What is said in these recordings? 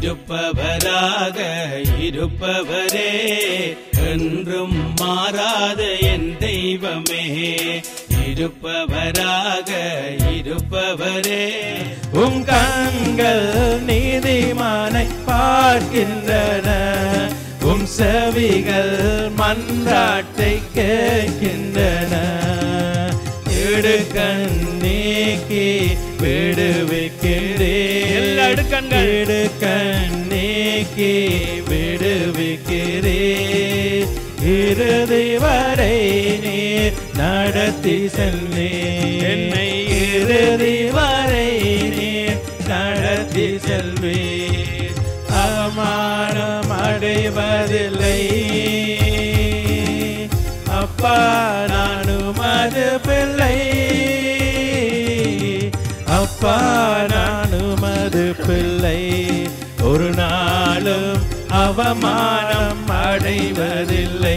இருப்பவராக இருப்பவரே என்றும் மாறாத என் தெய்வமே இருப்பவராக இருப்பவரே உம் கண்கள் நீதிமானை பார்க்கின்றன உம் செவிகள் மன்றாட்டை கேட்கின்றன இடுக்கண் நீக்கி விடுவிக்கிறே எல்லா இடுக்கண்கள். இடுக்கண் நீக்கி விடுவிக்கிறே இறுதி வரை நீர் நடத்தி செல்வே என்னை இறுதி வரை நீர் நடத்தி செல்வே அவமானம் அடைவதில்லை அப்பா நானும் அது பிள்ளை அப்பா நானும் அது பிள்ளை ஒரு நாளும் அவமானம் அடைவதில்லை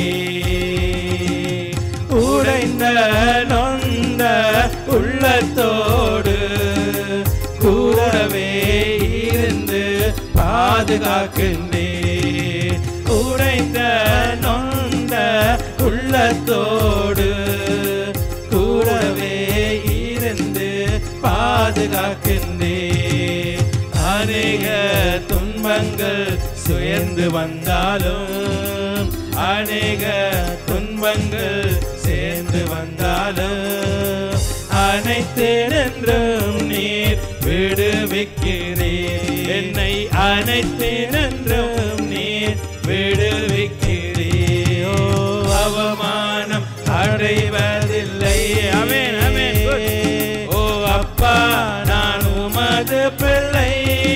உடைந்த நொந்த உள்ளத்தோடு கூடவே இருந்து பாதுகாக்கின்றே உடைந்த நொந்த உள்ளத்தோடு கூடவே இருந்து பாதுகாக்கின்றே அநேக துன்பங்கள் சுயர்ந்து வந்தாலும் அநேக துன்பங்கள் சேர்ந்து வந்தாலும் அனைத்தினென்றும் நீர் விடுவிக்கிறீர் என்னை அனைத்தினென்றும் நீர் விடுவிக்கிறீர் ஓ அவமானம் அடைவதில்லை ஆமென், ஆமென். Good. ஓ அப்பா நான் உமது பிள்ளை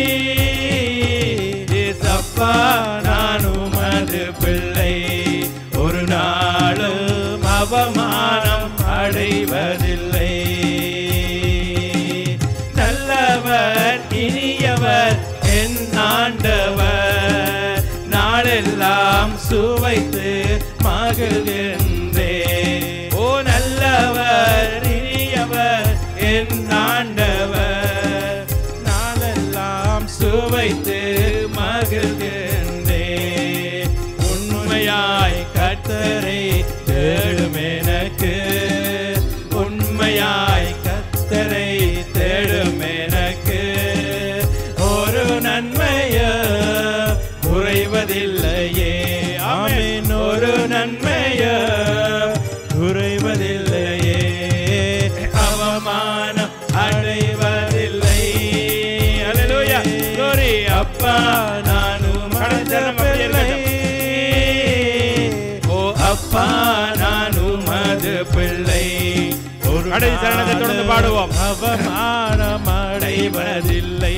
அப்பா நான் உமது பிள்ளை ஒரு நாளும் அவமானம் அடைவதில்லை நல்லவர் இனியவர் என் ஆண்டவர் நாளெல்லாம் சுவைத்து மகிழ்கின்றே ஓ நல்லவர் இனியவர் என் ஆண்டவர் நாளெல்லாம் சுவைத்து மகிழ்கின்றே உண்மையாய் கத்தரை தேடும் எனக்கு உண்மையாய் கத்தரை தேடும் எனக்கு ஒரு நன்மைய குறைவதில்லையே ஆமீன் ஒரு நன்மைய குறைவதில்லையே அவமானம் அடைவதில்லை அல்லேலூயா glory அப்பா நானும் கடந்த நம்ம பிள்ளை ஓ அப்பா நானும் அது பிள்ளை ஒரு கடைசி சரணத்தை தொடர்ந்து பாடுவோம். அவமானம் அடைவதில்லை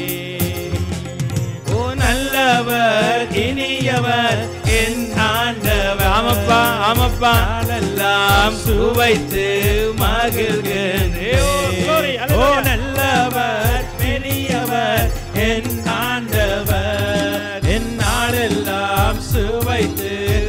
ஓ நல்லவர் இனியவர் என் ஆண்டவர் ஆமப்பா, ஆமப்பா. நாளெல்லாம் சுவைத்து மகிழ்கின்றே ஓ, glory, ஓ hallelujah. நல்லவர் பெரியவர் என் ஆண்டவர் என் நாளெல்லாம் சுவைத்து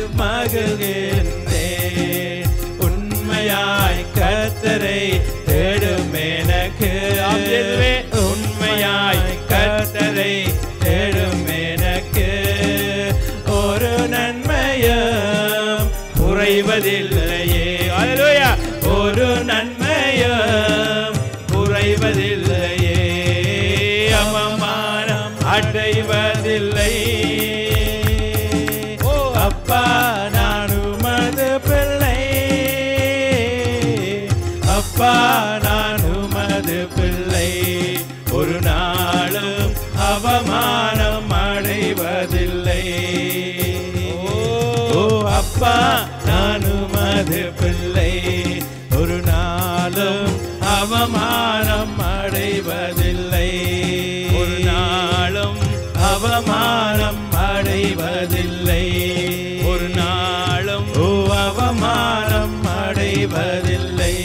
மகிழ்கின்றேன் உண்மையாய் கத்தரை தேடும் எனக்கு ஆம், இயேசுவே. உண்மையாய் கத்தரை தேடும் எனக்கு ஒரு நன்மையும் குறைவதில்லையே Hallelujah. ஒரு நன்மையும் குறைவதில்லையே அவமானம் அடைவதில்லை ஓ அப்பா நான் உமது பிள்ளை அப்பா நான் உமது பிள்ளை ஒரு நாளும் அவமானம் அடைவதில்லை ஓ அப்பா நான் உமது பிள்ளை ஒரு நாளும் அவமானம் அடைவதில்லை ஒரு நாளும் அவமானம் அடைவதில்லை ஒரு நாளும் ஓ அவமானம் அடைவதில்லை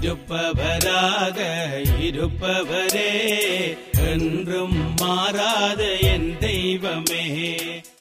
இருப்பவராக இருப்பவரே என்றும் மாறாத என் தெய்வமே